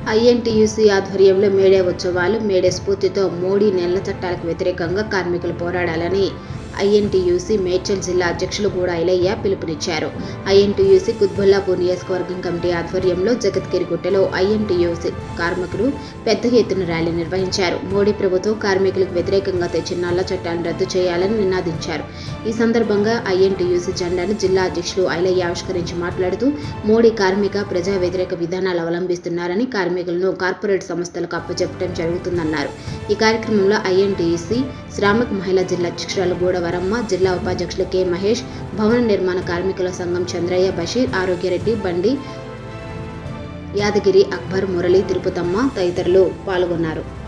INTUC ఆధ్వర్యంలో May Day ఉత్సవాలు May Day స్ఫూర్తితో మోడీ నెల చట్టాలకు వ్యతిరేకంగా కార్మికులు పోరాడాలని ఐఎన్టీయూసీ మేడ్చల్ జిల్లా అధ్యక్షులు గూడ ఐలయ్య పిలుపునిచ్చారు ఐఎన్టీయూసీ కుత్బుల్లాపూర్ నియోజకవర్గం కమిటీ ఆధ్వర్యంలో జగత్గిరిగుట్టలో ఐఎన్టీయూసీ కార్మికులు పెద్ద ఎత్తున ర్యాలీ నిర్వహించారు మోడీ ప్రభుత్వం కార్మికులకు వ్యతిరేకంగా తెచ్చిన నల్ల చట్టాలను రద్దు చేయాలని నినాదించారు ఈ సందర్భంగా ఐఎన్టీయూసీ జెండాను జిల్లా అధ్యక్షులు ఐలయ్య ఆవిష్కరించి మాట్లాడుతూ మోడీ కార్మిక ప్రజా వ్యతిరేక విధానాలు అవలంబిస్తున్నారని కార్మికులను కార్పొరేట్ సంస్థలకు అప్పచెప్పడం జరుగుతుందన్నారు ఈ కార్యక్రమంలో ఐఎన్టీయూసీ శ్రామిక మహిళా జిల్లా అధ్యక్షురాలు గూడవరమ్మ జిల్లా ఉపాధ్యక్షులు కె మహేష్ భవన నిర్మాణ కార్మికుల సంఘం చంద్రయ్య బషీర్ ఆరోగ్యరెడ్డి బండి యాదగిరి అక్బర్ మురళి తిరుపతమ్మ తదితరులు పాల్గొన్నారు